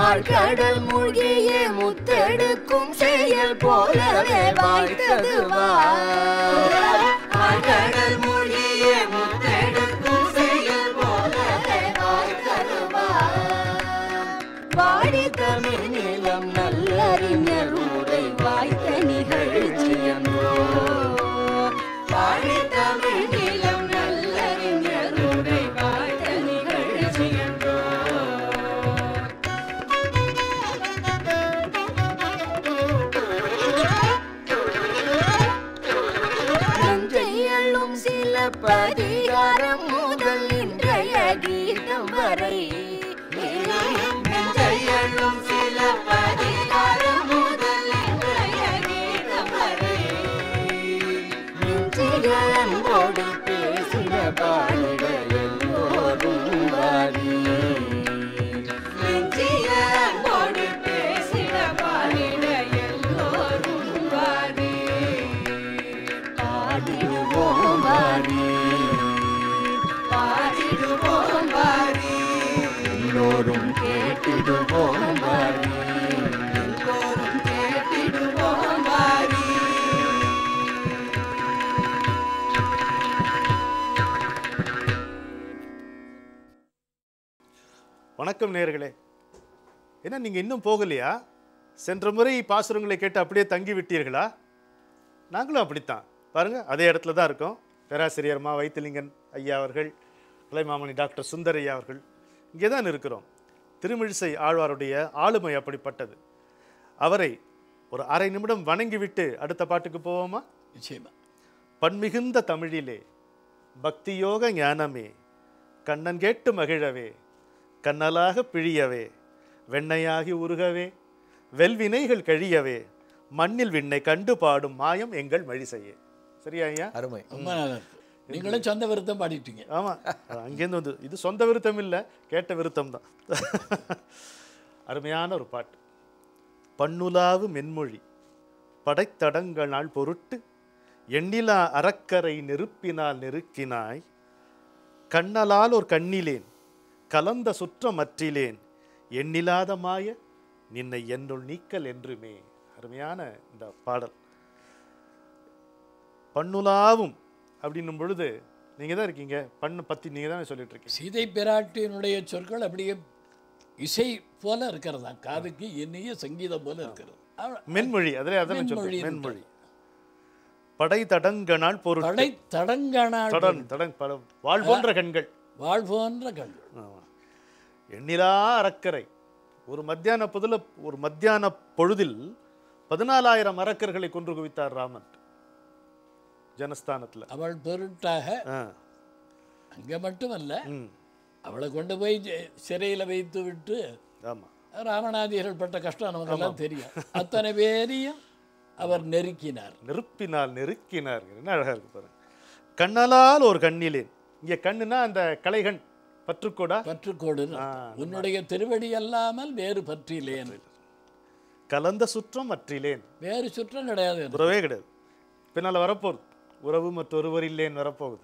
ஆழ்கடல் மூழ்கிய முத்தெடுக்கும் செயல் போலவே வாய்த்தது ஆழ்கடல் மூழ்கிய முத்தெடுக்கும் செயல் போலவே வாய்த்தது வாடி தமிழ் நிலம் நல்லறிஞர் உரை வாய்த்த நிகழ்ச்சி என்றோ வாடி தமிழ் நிலம் நல்லறிஞர் உரை வாய்த்த நிகழ்ச்சி என்றோ நஞ்சையள்ளும் சில பதிகாரம் முதல் இன்றைய கீதம் வரை நஞ்சையள்ளும் சில பதிகாரம் முதல் இன்றைய கீதம் வரை நெஞ்சிகளோடு பேசின பாடிட எல்லோரும் வாரி நெஞ்சிகளோடு பேசின பாடிட எல்லோரும் வாரி பாடிடுவோம் வாரி பாடிடுவோம் வாரி எல்லோரும் கேட்டிடுவோம் வாரி எல்லோரும் கேட்டிடுவோம் வாரி வணக்கம் நேயர்களே என்ன நீங்கள் இன்னும் போகலையா சென்ற முறை பாசுரங்களை கேட்டு அப்படியே தங்கி விட்டீர்களா நாங்களும் அப்படித்தான் பாருங்க அதே இடத்துல தான் இருக்கோம் பேராசிரியர் மா வைத்திலிங்கன் ஐயா அவர்கள் கலைமாமணி டாக்டர் சுந்தர் ஐயா அவர்கள் இங்கே தான் இருக்கிறோம் திருமிழிசை ஆழ்வாருடைய ஆளுமை அப்படிப்பட்டது அவரை ஒரு அரை நிமிடம் வணங்கிவிட்டு அடுத்த பாட்டுக்கு போவோமா நிச்சயமா பன்மிகுந்த தமிழிலே பக்தியோக ஞானமே கண்ணன் கேட்டு மகிழவே கண்ணலாக பிழியவே வெண்ணையாகி உருகவே வெல்வினைகள் கழியவே மண்ணில் விண்ணை கண்டு பாடும் மாயம் எங்கள் மழிசையே சரியா ஐயா அருமை ரொம்ப நல்லா இருக்கு நீங்களும் சொந்த விருத்தம் பாடிட்டீங்க ஆமா அங்கேருந்து வந்து இது சொந்த விருத்தம் இல்லை கேட்ட விருத்தம் தான் அருமையான ஒரு பாட்டு பண்ணுலாவு மென்மொழி படைத்தடங்களால் பொருட்டு எண்ணிலா அறக்கரை நெருப்பினால் நெருக்கினாய் கண்ணலால் ஒரு கண்ணிலேன் கலந்த சுற்றமற்றிலேன் எண்ணிலாத மாய நின்னை என்னுள் நீக்கல் என்றுமே அருமையான இந்த பாடல் பண்ணுலாவும் அப்படின்னும் பொழுது நீங்க தான் இருக்கீங்க பண்ணு பத்தி நீங்க தான் சொல்லிட்டு இருக்கீங்க சீதை பிராட்டியினுடைய சொற்கள் அப்படியே இசை போல இருக்கிறதா காதுக்கு இனிய சங்கீதம் போல இருக்கிறது அவ- மென்மொழி அதிலே அதான் மென்மொழி சொல்றேன் இருக்கு. மென்மொழி படை தடங்கனால் பொருள் படை தடங்கணால் தடன் தடன் படம் வாழ் போன்ற கண்கள் வாழ் போன்ற கண்கள் ஆமா. எண்ணிலா அறக்கரை ஒரு மத்தியான பொதுல ஒரு மத்தியான பொழுதில் பதினாலாயிரம் அரக்கர்களை கொன்று குவித்தார் ராமன் ஜனஸ்தானத்துல அவள் பொருட்டாக ஆ. அங்க மட்டுமல்ல ம் அவளை கொண்டு போய் ஜெ- சிறையில வைத்து விட்டு ஆமா ராமநாதியர்கள் பட்ட கஷ்டம் நமக்கெல்லாம் தெரியும் அத்தனை பேரையும் அவர் நெருக்கினார் நெருப்பினால் நெருக்கினார் என்ன அழகா இருக்கு பாருங்க கண்ணலால் ஒரு கண்ணிலேன் இங்க கண்ணுனா அந்த கலைகண் பற்றுக்கோடா பற்றுக்கோடு ஆ, உன்னுடைய திருவடி அல்லாமல் வேறு பற்றிலேன் கலந்த சுற்றம் அற்றிலேன் வேறு சுற்றம் கிடையாது எனக்கு. உறவே கிடையாது பின்னால் வரப்போகுது உறவு மற்றொருவர் இல்லேன் வரப்போகுது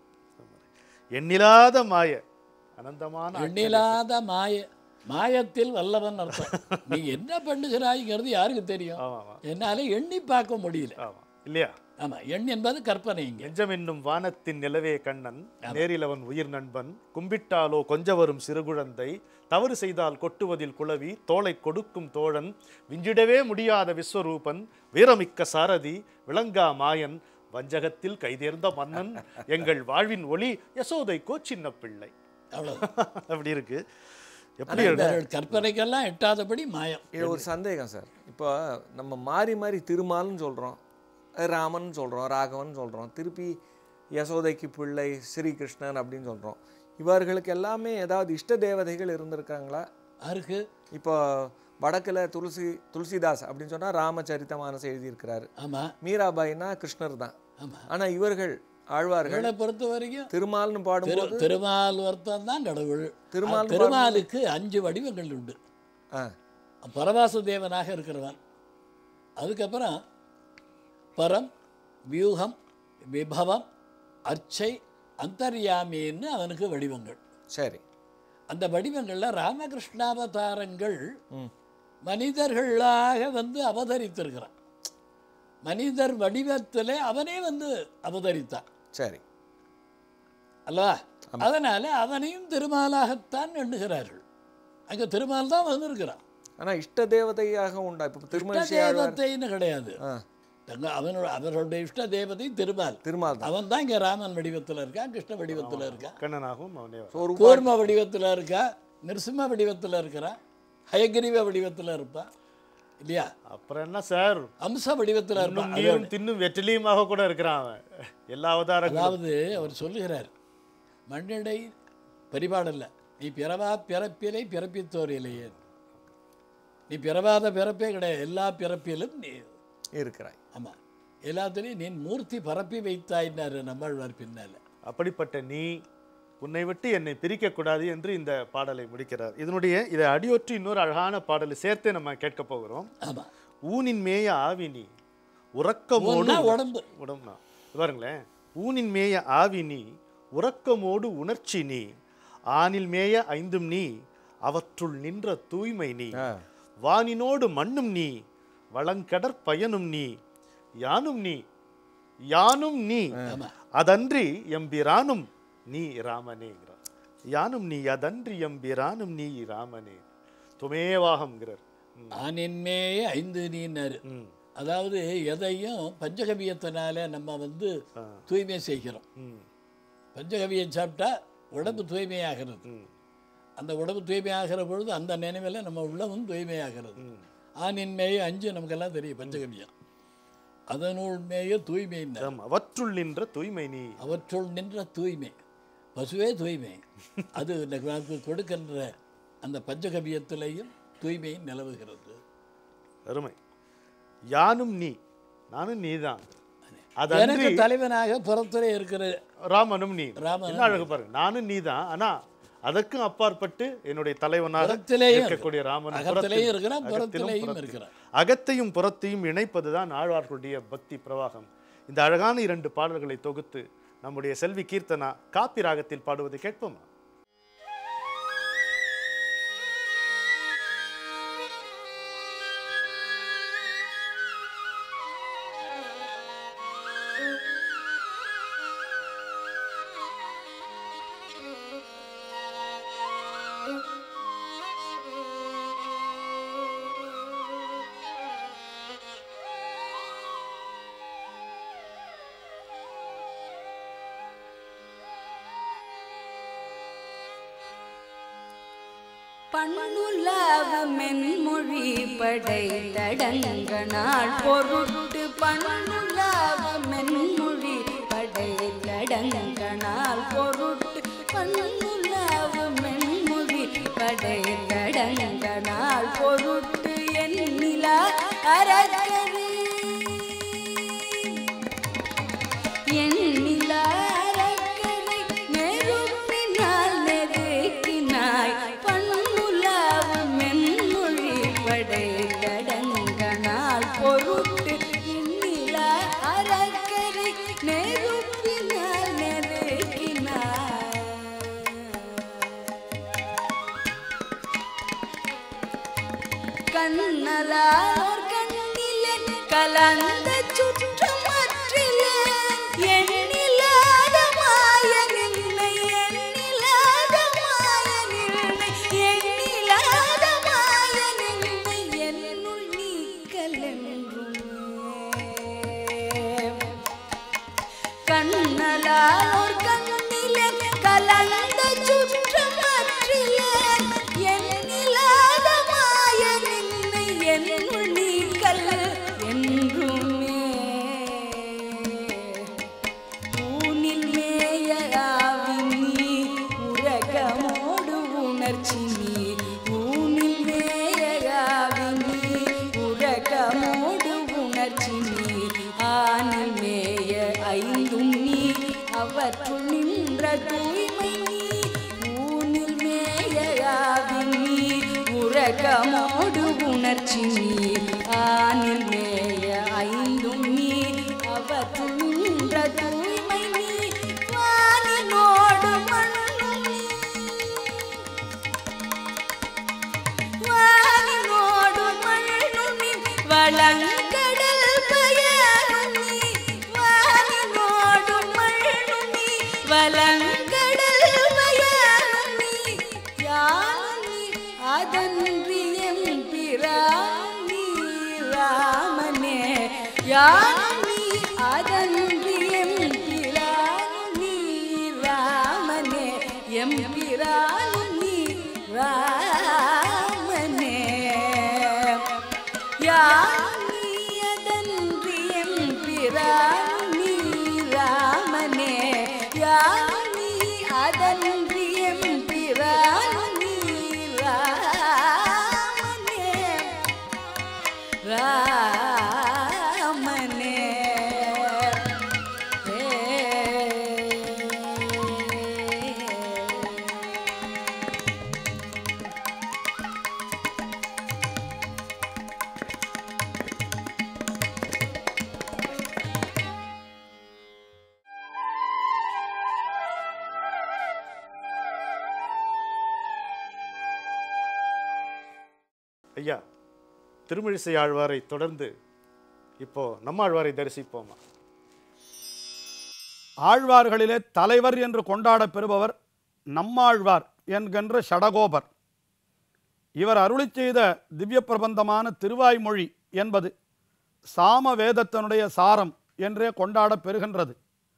எண்ணிலாத மாய அனந்தமான ஆற்றல். எண்ணிலாத மாய மாயத்தில் வல்லவன் அர்த்தம் நீ என்ன பண்ணுகிறாய்ங்கிறது யாருக்கு தெரியும் ஆமா ஆமா என்னால எண்ணி பார்க்க முடியல ஆமா இல்லையா ஆமா எண் என்பது கற்பனை இங்க நெஞ்சம் என்னும் வானத்தின் நிலவே கண்ணன் நேரிலவன் உயிர் நண்பன் கும்பிட்டாலோ கொஞ்ச வரும் சிறுகுழந்தை தவறு செய்தால் கொட்டுவதில் குளவி தோளை கொடுக்கும் தோழன் விஞ்சிடவே முடியாத விஸ்வரூபன் வீரமிக்க சாரதி விளங்கா மாயன் வஞ்சகத்தில் கைதேர்ந்த மன்னன் எங்கள் வாழ்வின் ஒளி யசோதைக்கோ சின்ன பிள்ளை அவ்வளவு அப்படி இருக்கு எப்படி ஆனா இருக்கு இவர்கள் கற்பனைக்கெல்லாம் எட்டாதபடி மாயம் இது ஒரு சந்தேகம் சார் இப்போ நம்ம மாறி மாறி திருமால்னு சொல்கிறோம் ராமன் சொல்கிறோம் ராகவன் சொல்கிறோம் திருப்பி யசோதைக்கு பிள்ளை ஸ்ரீகிருஷ்ணன் அப்படின்னு சொல்கிறோம் இவர்களுக்கு எல்லாமே ஏதாவது இஷ்ட தேவதைகள் இருந்திருக்காங்களா யாருக்கு இப்போ வடக்கில் துளசி துளசிதாஸ் அப்படின்னு சொன்னால் ராமச்சரித்த மானசம் எழுதியிருக்கிறாரு ஆமா மீராபாய்னா கிருஷ்ணர் தான் ஆமா ஆனால் இவர்கள் ஆழ்வார்கள் இவளை பொறுத்த வரைக்கும் திருமால்னு திரு பாடும்போது திருமால் வர்த்தம் தான் கடவுள் திருமால் திருமாலுக்கு அஞ்சு வடிவங்கள் உண்டு ஆ பரவாசு தேவனாக இருக்கிறவன் அதுக்கப்புறம் பரம் வியூகம் விபவம் அர்ச்சை அந்தர்யாமின்னு அவனுக்கு வடிவங்கள் சரி அந்த வடிவங்களில் ராமகிருஷ்ணாவதாரங்கள் ம் மனிதர்களாக வந்து அவதரித்திருக்கிறான் மனிதர் வடிவத்திலே அவனே வந்து அவதரித்தான் சரி அல்லவா அதனால அவனையும் திருமாலாகத்தான் எண்ணுகிறார்கள் அங்க திருமால் தான் வந்திருக்கிறான் ஆனா இஷ்ட தேவதையாக உண்டா இப்போ திருமணிசை ஆழ்வார் தேவத்தைன்னு கிடையாது ஆ தங்க அவனோட அவர்களுடைய இஷ்ட தேவதை திருமால் திருமால் தான் அவன் தான் இங்க ராமன் வடிவத்துல இருக்கான் கிருஷ்ண வடிவத்துல இருக்கான் கண்ணனாகவும் அவனே வரான். ஒரு கூர்ம வடிவத்துல இருக்கா நிருசிம்ம வடிவத்துல இருக்கிறான் ஹயகிரிவ வடிவத்துல இருப்பான் இல்லையா அப்புறம் என்ன சார் அம்ச வடிவத்துல இன்னும் இருப்பான் நீரும் தின்னும் வெற்றிலையுமாக கூட இருக்கிறான் அவன் எல்லா அவதாரங்களும் அதாவது அவர் சொல்லுகிறார் மண்ணிடை பரிபாடல்ல நீ பிறவா பிறப்பிலை பிறப்பித்தோரிலேயே நீ பிறவாத பிறப்பே கிடையாது எல்லா பிறப்பிலும் நீ இருக்கிறாய் ஆமா எல்லாத்துலேயும் நீ மூர்த்தி பரப்பி வைத்தாயினாரு நம்மாழ்வார் பின்னால அப்படிப்பட்ட நீ உன்னை விட்டு என்னை பிரிக்கக்கூடாது என்று இந்த பாடலை முடிக்கிறார் இதனுடைய இதை அடியொற்றி இன்னொரு அழகான பாடலை சேர்த்தே நம்ம கேட்க போகிறோம் ஆமா ஊனின் மேய ஆவினி உறக்கமோடு ஊன்னா உடம்பு உடம்புனா இது பாருங்களேன் ஊனின் மேய ஆவி நீ உறக்கமோடு உணர்ச்சி நீ ஆனில் மேய ஐந்தும் நீ அவற்றுள் நின்ற தூய்மை நீ ஆ. வானினோடு மண்ணும் நீ வளங்கடற் பயனும் நீ யானும் நீ யானும் நீ ஆமா அதன்றி எம்பிரானும் நீ ராமனேங்கிறார் யானும் நீ அதன்றி எம்பிரானும் நீ ராமனே துமேவாகம்ங்கிறார் ம், ஆனின்மேய ஐந்து நீன்னாரு ம், அதாவது எதையும் பஞ்சகவியத்தினால நம்ம வந்து ஆ, தூய்மை செய்கிறோம் ம், பஞ்சகவியம் சாப்பிட்டா உடம்பு தூய்மையாகிறது ம், அந்த உடம்பு தூய்மையாகிற பொழுது அந்த நினைவில் நம்ம உள்ளமும் தூய்மையாகிறது ம். ஆணின் மேய அஞ்சு நமக்கெல்லாம் தெரியும் பஞ்சகவியம் அதனுள் மேய தூய்மை ஆம், அவற்றுள் நின்ற தூய்மை நீ அவற்றுள் நின்ற தூய்மை பசுவே தூய்மை அது நமக்கு கொடுக்கின்ற அந்த பஞ்சகவியத்திலையும் தூய்மை நிலவுகிறது அருமை யானும் நீ நானும் நீதான் எனக்கு அதன்றி தலைவனாக புறத்துறை இருக்கிற ராமனும் நீ ராமனும் என்ன அழகு பாருங்க நானும் நீதான் ஆனா அதற்கும் அப்பாற்பட்டு என்னுடைய தலைவனாக புறத்திலேயும் இருக்கக்கூடிய ராமன் அகத்திலேயும் இருக்கிறான் அகத்திலும் புறத்திலேயும் புறத்திலும். இருக்கிறான் அகத்தையும் புறத்தையும் இணைப்பதுதான் ஆழ்வார்களுடைய பக்தி பிரவாகம் இந்த அழகான இரண்டு பாடல்களை தொகுத்து நம்முடைய செல்வி கீர்த்தனா காப்பி ராகத்தில் பாடுவதை கேட்போமா பண்ணுலாவு மென்மொழி படைத்தடங்கனாள் பொருட்டு பண்ணுலாவு மென்மொழி படைத்தடங்கனாள் பொருட்டு பண்ணுலாவு மென்மொழி படைத்தடங்கனாள் பொருட்டு எண்ணிலா அரக்கரே எண்ணிலாரக்கரை நெருப்பினால் நெருக்கினாய் பண்ணுலாவு மென்மொழி படை கடங்கனால் பொருட்டு எண்ணிலா அரக்கரை நெருப்பினால் நெருக்கினாய் கண்ணலார் கண்ணிலே கலந்த சுற்றமற்றிலே எண்ணிலாத மாய நின்னை எண்ணிலாத மாய நின்னை எண்ணிலாத மாய நின்னை என்னுள் நீக்கலென்றுமே கண்ணலார் கண்ணிலே கலந்த சுற்றமற்றிலே எண்ணிலாத மாய நின்னை என்னுள் நீக்கல் என்றுமே ஊனில் மேயாவி நீ உரகமோடு உணர்ச்சி நீ ஊனில் மேயாவி நீ உரகமோடு உணர்ச்சி நீ ஆனில் மேய ஐந்தும் நீ அவற்றுள் நின்ற தூய்மை நீ ஊனில் மேயாவி நீ உரகமோடு உணர்ச்சி நீ ஆனில் மேய ஐந்தும் நீ அவற்றுள் நின்ற தூய்மை நீ வானினோடு மண்ணும் நீ வானினோடு எம்பிரானும் நீ ராமனே யானியதன்றி எம்பிரானும் நீ ராமனே யானி அதன்றி எம்பிரானும் நீ ராமனே ராமனே ஐயா திருமிழிசை ஆழ்வாரை தொடர்ந்து இப்போ நம்ம ஆழ்வாரை தரிசிப்போமா ஆழ்வார்களிலே தலைவர் என்று கொண்டாடப் பெறுபவர் நம்மாழ்வார் என்கின்ற ஷடகோபர் இவர் அருளிச் செய்த திவ்ய பிரபந்தமான திருவாய்மொழி என்பது சாம வேதத்தினுடைய சாரம் என்றே கொண்டாடப் பெறுகின்றது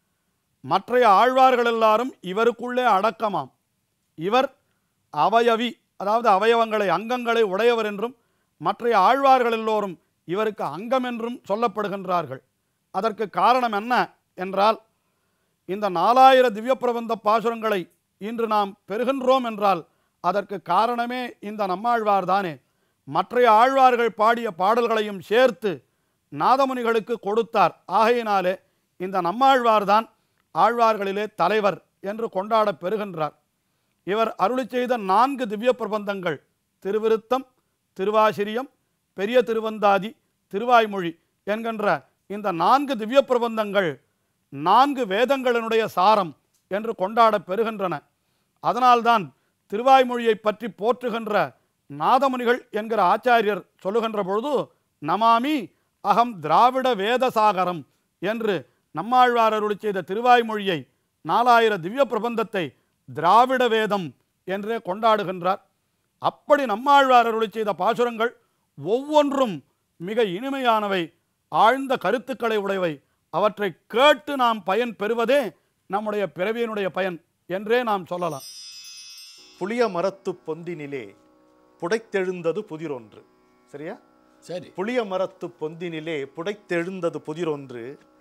மற்றைய ஆழ்வார்கள் எல்லாரும் இவருக்குள்ளே அடக்கமாம் இவர் அவயவி அதாவது அவயவங்களை அங்கங்களை உடையவர் என்றும் மற்றைய ஆழ்வார்கள் எல்லோரும் இவருக்கு அங்கம் என்றும் சொல்லப்படுகின்றார்கள் அதற்கு காரணம் என்ன என்றால் இந்த நாலாயிர திவ்ய பிரபந்த பாசுரங்களை இன்று நாம் பெறுகின்றோம் என்றால் அதற்கு காரணமே இந்த நம்மாழ்வார் தானே மற்றைய ஆழ்வார்கள் பாடிய பாடல்களையும் சேர்த்து நாதமுனிகளுக்கு கொடுத்தார் ஆகையினாலே இந்த நம்மாழ்வார் தான் ஆழ்வார்களிலே தலைவர் என்று கொண்டாடப் பெறுகின்றார் இவர் அருளிச் செய்த நான்கு திவ்ய பிரபந்தங்கள் திருவிருத்தம் திருவாசிரியம் பெரிய திருவந்தாதி திருவாய்மொழி என்கின்ற இந்த நான்கு திவ்ய பிரபந்தங்கள் நான்கு வேதங்களினுடைய சாரம் என்று கொண்டாடப் பெறுகின்றன அதனால்தான் திருவாய்மொழியை பற்றி போற்றுகின்ற நாதமுனிகள் என்கிற ஆச்சாரியர் சொல்லுகின்ற பொழுது நமாமி அகம் திராவிட வேதசாகரம் என்று நம்மாழ்வார் அருளி செய்த திருவாய்மொழியை நாலாயிர திவ்ய பிரபந்தத்தை திராவிட வேதம் என்றே கொண்டாடுகின்றார் அப்படி நம்மாழ்வார் அருளி செய்த பாசுரங்கள் ஒவ்வொன்றும் மிக இனிமையானவை ஆழ்ந்த கருத்துக்களை உடையவை அவற்றை கேட்டு நாம் பயன் பெறுவதே நம்முடைய பிறவியினுடைய பயன் என்றே நாம் சொல்லலாம் புளிய மரத்து பொந்தினிலே புடைத்தெழுந்தது புதிரொன்று சரியா சரி புளிய மரத்து பொந்தினிலே புடைத்தெழுந்தது புதிரொன்று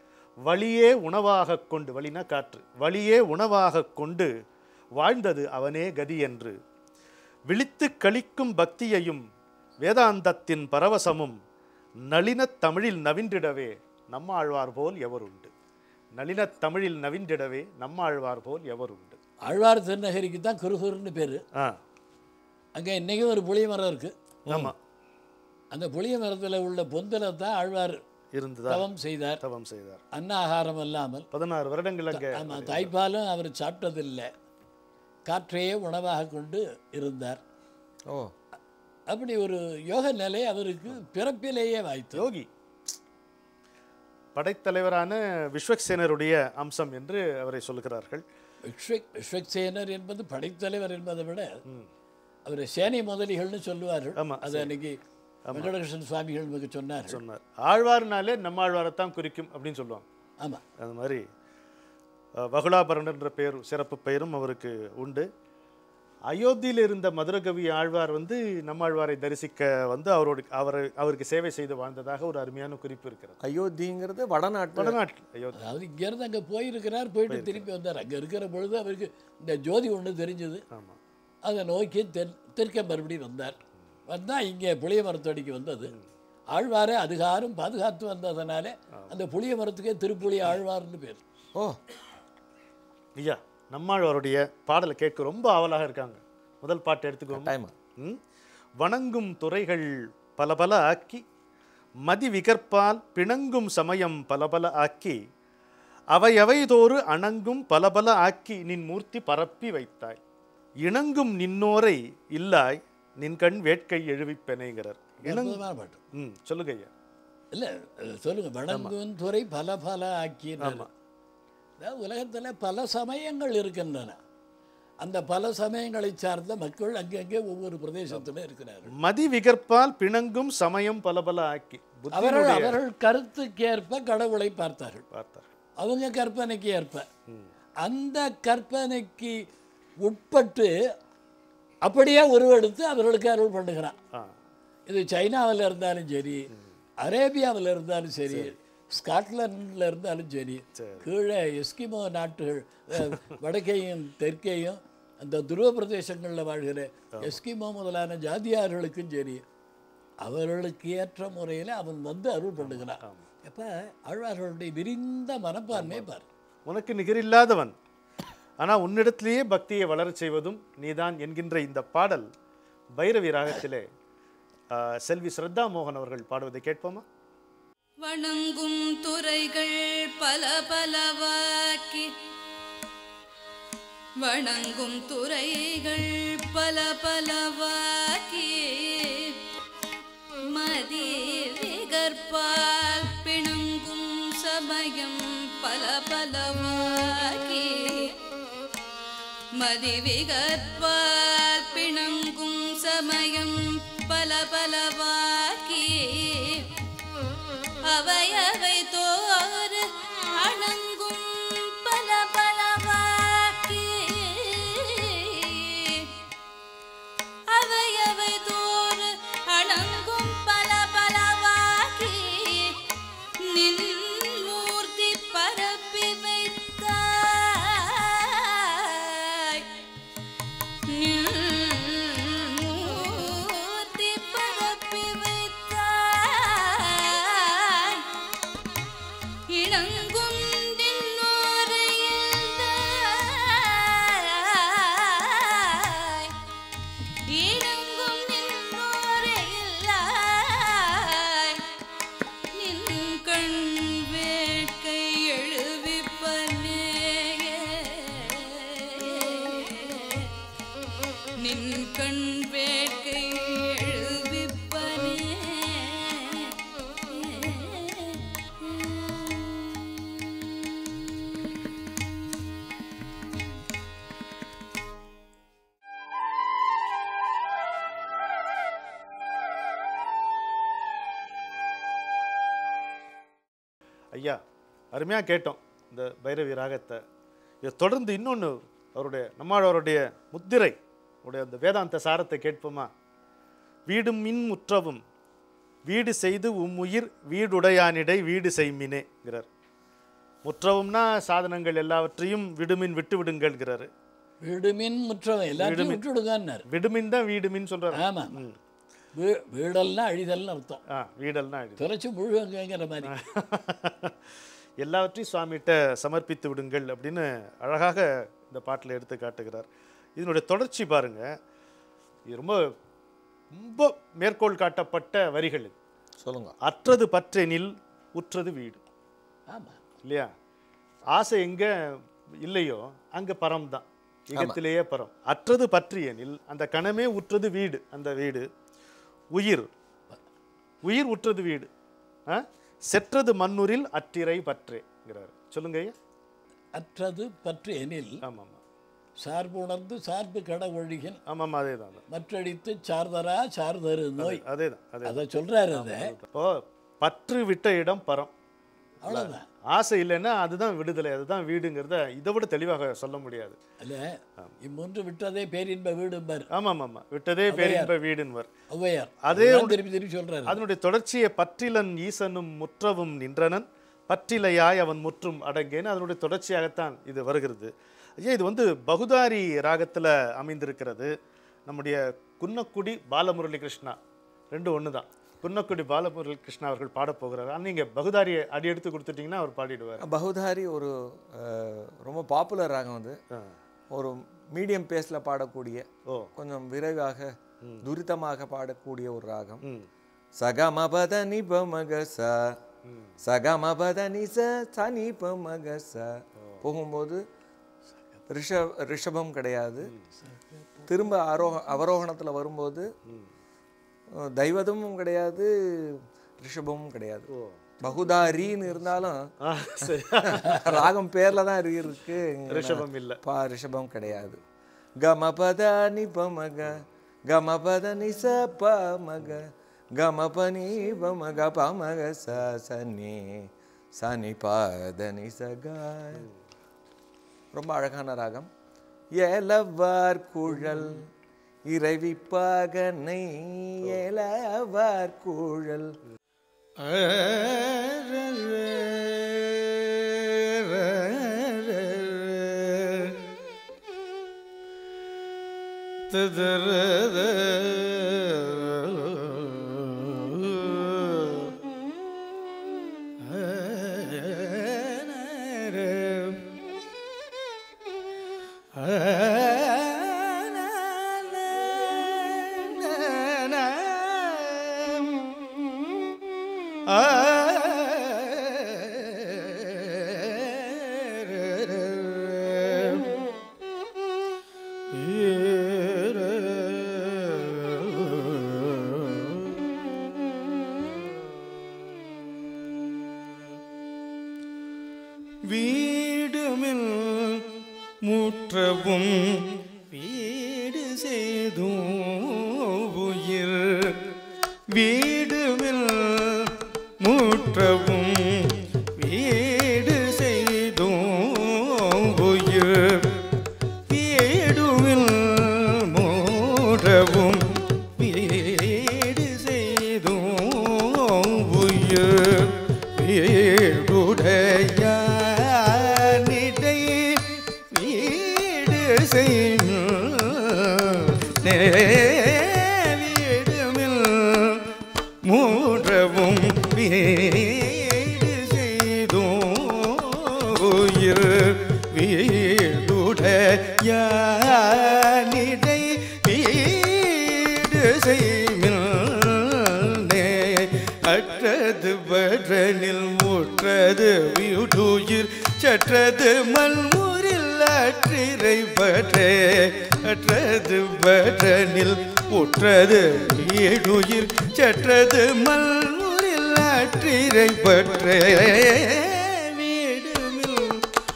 வழியே உணவாகக் கொண்டு வழினா காற்று வழியே உணவாகக் கொண்டு வாழ்ந்தது அவனே கதி என்று விழித்து கழிக்கும் பக்தியையும் வேதாந்தத்தின் பரவசமும் நளினத் தமிழில் நவின்றிடவே நம்மாழ்வார் போல் எவருண்டு நளினத் தமிழில் நவின்றிடவே நம்மாழ்வார் போல் எவருண்டு ஆழ்வார் திருநகரிக்கு தான் குருகுருன்னு பேர் ஆ அங்கே இன்றைக்கும் ஒரு புளிய மரம் இருக்குது ஆமாம் அந்த புளிய மரத்தில் உள்ள பொந்தில தான் ஆழ்வார் இருந்துதா தவம் செய்தார் தவம் செய்தார் அன்ன ஆகாரம் இல்லாமல் பதினாறு வருடங்கள் அங்கே ஆமாம் தாய்ப்பாலும் அவர் சாப்பிட்டதில்லை காற்றையே உணவாக கொண்டு இருந்தார் ஓ அப்படி ஒரு யோக நிலை அவருக்கு பிறப்பிலேயே வாய்த்தது யோகி படைத்தலைவரான விஸ்வக்சேனருடைய அம்சம் என்று அவரை சொல்லுகிறார்கள் விஸ்வக் விஸ்வக்சேனர் என்பது படைத்தலைவர் என்பதை விட அவர் சேனை முதலிகள்னு சொல்லுவார்கள் ஆமா, அது அன்னைக்கு வெங்கடகிருஷ்ணன் சுவாமிகள் நமக்கு சொன்னார் சொன்னார் ஆழ்வார்னாலே நம்மாழ்வாரைத்தான் குறிக்கும் அப்படின்னு சொல்லுவாங்க ஆமாம் அது மாதிரி அஹ், வகுலாபரணர் என்ற பெயர் சிறப்பு பெயரும் அவருக்கு உண்டு அயோத்தியில் இருந்த மதுரகவி ஆழ்வார் வந்து நம்மாழ்வாரை தரிசிக்க வந்து அவரோட அவரை அவருக்கு சேவை செய்து வாழ்ந்ததாக ஒரு அருமையான குறிப்பு இருக்கிறது அயோத்திங்கிறது வடநாட்டு வடநாட்டில் அயோத்தி அதாவது இங்கேருந்து அங்கே போயிருக்கிறார் போயிட்டு திருப்பி வந்தார் அங்கே இருக்கிற பொழுது அவருக்கு இந்த ஜோதி ஒன்று தெரிஞ்சது ஆமாம் அதை நோக்கி தென் தெற்க மறுபடியும் வந்தார் வந்தால் இங்கே புளிய மரத்தடிக்கு வந்தது ஆழ்வாரே அதிகாரம் பாதுகாத்து வந்ததுனால அந்த புளிய மரத்துக்கே திருப்புளி ஆழ்வார்னு பேர் ஓ ஐயா நம்மாழ்வாருடைய பாடலை கேட்க ரொம்ப ஆவலாக இருக்காங்க முதல் பாட்டு எடுத்துக்கோங்க டைம் ம்? வணங்கும் துறைகள் பல பல ஆக்கி மதி விகற்பால் பிணங்கும் சமயம் பல பல ஆக்கி அவையவைதோறு அணங்கும் பல பல ஆக்கி நின் மூர்த்தி பரப்பி வைத்தாய் இணங்கும் நின்னோரை இல்லாய் நின் கண் வேட்கை எழுவிப்பெனைகிறார் இணங் அற்புதமான பாட்டு ம் சொல்லுங்க ஐயா இல்லை சொல்லுங்க வணங்கும் துறை பல பல ஆக்கினார் ஆமா. அதாவது உலகத்தில் பல சமயங்கள் இருக்கின்றன அந்த பல சமயங்களை சார்ந்த மக்கள் அங்கங்கே ஒவ்வொரு பிரதேசத்தில் இருக்கிறார்கள் மதி விகற்பால் பிணங்கும் சமயம் பல பல ஆக்கி அவர்கள் புத்தியினுடைய அவர்கள் கருத்துக்கேற்ப கடவுளை பார்த்தார்கள் பார்த்தார் அவங்க கற்பனைக்கு ஏற்ப அந்த கற்பனைக்கு உட்பட்டு அப்படியே உருவெடுத்து அவர்களுக்கு அருள் பண்ணுகிறான் ஆ இது சைனாவில் இருந்தாலும் சரி அரேபியாவில் இருந்தாலும் சரி ஸ்காட்லாண்டில் இருந்தாலும் சரி கீழே எஸ்கிமோ நாட்டுகள் அஹ், வடக்கேயும் தெற்கேயும் அந்த துருவ பிரதேசங்களில் வாழ்கிற எஸ்கிமோ முதலான ஜாதியார்களுக்கும் சரி அவர்களுக்கு ஏற்ற முறையில் அவன் வந்து அருள் பண்ணுகிறான் அப்போ ஆழ்வார்களுடைய விரிந்த மனப்பான்மை பார் உனக்கு நிகரில்லாதவன் ஆனால் உன்னிடத்திலேயே பக்தியை வளரச் செய்வதும் நீதான் என்கின்ற இந்த பாடல் பைரவி ராகத்திலே ஆ, செல்வி ஸ்ரத்தா மோகன் அவர்கள் பாடுவதை கேட்போமா வணங்கும் துறைகள் பல பலவாக்கி வணங்கும் துறைகள் பல பலவாக்கி மதி விகற்பால் பிணங்கும் சமயம் பல பலவாக்கி மதி விகற்பால் பிணங்கும் சமயம் பல பலவாக்கி அவையவை தோறு அணங்கும் பல பலவாக்கி அவையவை தோறு அணங்கும் பல பலவாக்கி நின் மூர்த்தி பரப்பி வைத்தாய் மூர்த்தி பரப்பி வைத்தாய் இணங்கும் நின்னோரையில்லாய் இணங்கும் நின்னோரையில்லாய் நின் கண் வேட்கை எழுவிப்பனே நின் கண் வேட்கை எழுவிப்பனே ஐயா அருமையாக கேட்டோம் இந்த பைரவி ராகத்தை இதை தொடர்ந்து இன்னொன்று அவருடைய நம்மாழ்வாருடைய முத்திரை உடைய அந்த வேதாந்த சாரத்தை கேட்போமா வீடும் மின் முற்றவும் வீடு செய்து உம்முயிர் வீடுடையானிடை வீடு செய்மினேங்கிறார் முற்றவும்னா சாதனங்கள் எல்லாவற்றையும் விடுமின் விட்டு விடுங்கள்ங்கிறாரு வீடுமின் முற்றவன் எல்லாத்தையும் விட்டுடுங்கன்னார் விடுமின் தான் வீடுமின் சொல்றாரு ஆமாம் வீ வீடெல்லாம் அழிதல்னு அர்த்தம் ஆ வீடெல்லாம் ஆயிடுது துறைச்சி முழுவங்கிற மாதிரி எல்லாவற்றையும் சுவாமிகிட்ட சமர்ப்பித்து விடுங்கள் அப்படின்னு அழகாக இந்த பாட்டில் எடுத்து காட்டுகிறார் இதனுடைய தொடர்ச்சி பாருங்க இது ரொம்ப ரொம்ப மேற்கோள் காட்டப்பட்ட வரிகள் இது சொல்லுங்க அற்றது பற்றெனில் உற்றது வீடு ஆமாம் இல்லையா ஆசை எங்க இல்லையோ அங்க பரம் தான் இகத்திலேயே பரம் அற்றது பற்றியெனில் அந்த கணமே உற்றது வீடு அந்த வீடு உயிர் உயிர் உற்றது வீடு ஆ? செற்றது மண்ணுரில் அற்றிரை பற்றேங்கிறார் சொல்லுங்க ஐயா அற்றது பற்று எனில் ஆமாம் ஆமாம் சார்பு உணர்ந்து சார்பு கட ஒழிகின் ஆமாம் அதே தான் மற்றடித்து சார்தரா சார்தரு நோய் அதே தான் அதே அதை சொல்றாரு அதை இப்போ பற்று விட்ட இடம் பரம் அவ்வளோதான் ஆசை இல்லைன்னா அதுதான் விடுதலை அதுதான் வீடுங்கிறத இதை விட தெளிவாக சொல்ல முடியாது அல்ல இம்மூன்று விட்டதே பேரின்ப வீடும்பார் ஆமாம் ஆமாம் விட்டதே பேரின்ப வீடுன்வர் ஔவையார் அதே அதுதான் திருப்பி திருப்பி சொல்றாரு அதனுடைய தொடர்ச்சியை பற்றிலன் ஈசனும் முற்றவும் நின்றனன் பற்றிலையாய் அவன் முற்றும் அடங்கேன்னு அதனுடைய தொடர்ச்சியாகத்தான் இது வருகிறது ஐயா இது வந்து பகுதாரி ராகத்தில் அமைந்திருக்கிறது நம்முடைய குன்னக்குடி பாலமுரளி கிருஷ்ணா ரெண்டு ஒன்று தான் குன்னக்குடி பாலமுரளி கிருஷ்ணா அவர்கள் பாடப் போகிறார் ஆனால் நீங்கள் பகுதாரியை அடி எடுத்து கொடுத்துட்டீங்கன்னா அவர் பாடிடுவார் பகுதாரி ஒரு அஹ், ரொம்ப பாப்புலர் ராகம் அது ஒரு மீடியம் பேஸில் பாடக்கூடிய ஓ கொஞ்சம் விரைவாக துரிதமாக பாடக்கூடிய ஒரு ராகம் ம் சகமபத நிபமக ச சகமபத நிச சனிபமக ச போகும்போது ரிஷ ரிஷபம் கிடையாது திரும்ப ஆரோக அவரோகணத்தில் வரும்போது அஹ், தைவதமும் கிடையாது ரிஷபமும் கிடையாது பகுதாரின்னு இருந்தாலும் ஆ சரி ராகம் பேர்ல தான் இருக்கு- இருக்கு ரிஷபம் இல்லை பா ரிஷபம் கிடையாது கமபத நிபமக கமபத நிச பமக கமபனி பமக பமக ச சனி சனி பாத நிச க ரொம்ப அழகான ராகம் ஏலவார் குழல் இறைவிப்பாகனை ஏலவார் குழல் வீடுமில் முற்றவும் வீடு செய்தும் உயிர் வீடுமில் முற்றவும் வீடு செய்தும் உயிர் வீடுமில் மூடவும் வீடு செய்தும் உயிர் வீடுடைய நிடை வீடு செய்யும் வீடுமில் மூடவும் வீடு செய்தும் உயிர் வீடுடைய நிடை வீடு செய்மில் அற்றது பற்றனில் முற்றது வீடுயிர் சற்றது மல்முறில் அற்றிரை பற்றே அற்றது பற்றனில் உற்றது வீடுயிர் சற்றது மல்முறில் அற்றிரை பற்றே வீடுமில்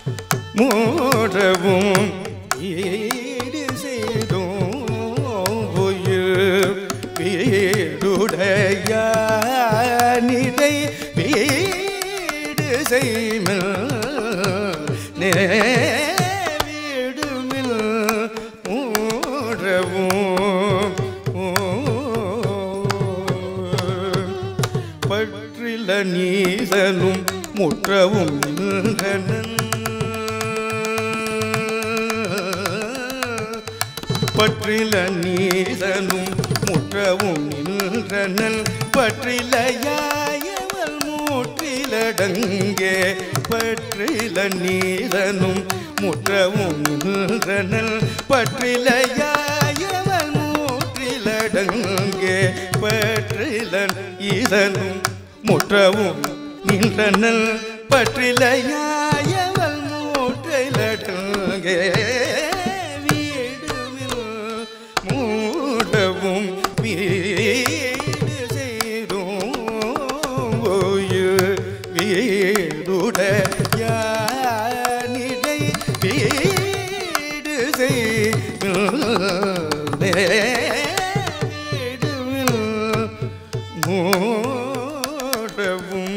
மூடவும் ஈடு செய்தும் உயிர் வீடுடைய நிதை வீடு செய்மில் நே வீடுமில் மூடவும் பற்றில நீசனும் முற்றவும் நின்றனன் பற்றில நீசனும் முற்றவும் நின்றனல் பற்றில யாயவல் மூற்றிலடங்கே பற்றில நீசனும் முற்றவும் நின்றனல் பற்றில யாயவல் மூற்றிலடங்கே பற்றிலன் ஈசனும் முற்றவும் நின்றனல் பற்றில யாயவல் மூற்றிலடங்கே வீடுமில் மூடவும் வீடு செய்தும் ஓயுர் வீடுடைய நிடை வீடு செய்மில் வீடுமில் மூடவும்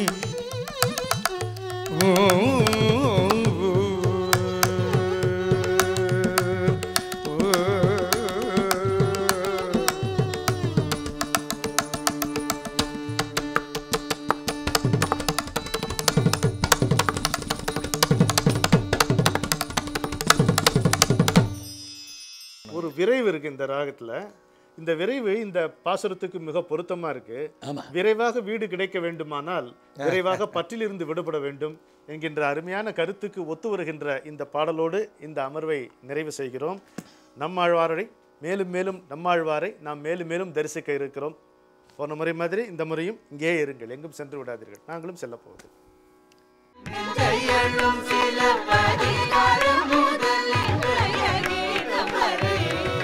ஒரு விரைவு இருக்கு இந்த ராகத்துல இந்த விரைவு இந்த பாசுரத்துக்கு மிக பொருத்தமா இருக்கு ஆமா. விரைவாக வீடு கிடைக்க வேண்டுமானால் விரைவாக பற்றிலிருந்து விடுபட வேண்டும் என்கின்ற அருமையான கருத்துக்கு ஒத்து வருகின்ற இந்த பாடலோடு இந்த அமர்வை நிறைவு செய்கிறோம் நம்மாழ்வாரை மேலும் மேலும் நம்மாழ்வாரை நாம் மேலும் மேலும் தரிசிக்க இருக்கிறோம் போன முறை மாதிரி இந்த முறையும் இங்கேயே இருங்கள் எங்கும் சென்று விடாதீர்கள் நாங்களும் செல்ல போகுது ஜெயனும் சில பதிகாரம் முதல் இன்றைய கீதம் வரை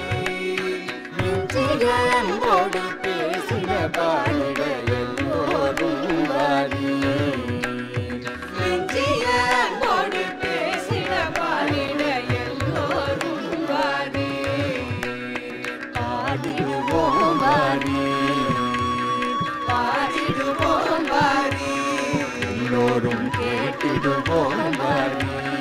நெஞ்சிகளோடு பேசின பாடிட எல்லோரும் வாரி நெஞ்சிகளோடு பேசின பாடிட எல்லோரும் வாரி பாடிடுவோம் வாரி பாடிடுவோம் வாரி எல்லோரும் கேட்டிடுவோம் வாரி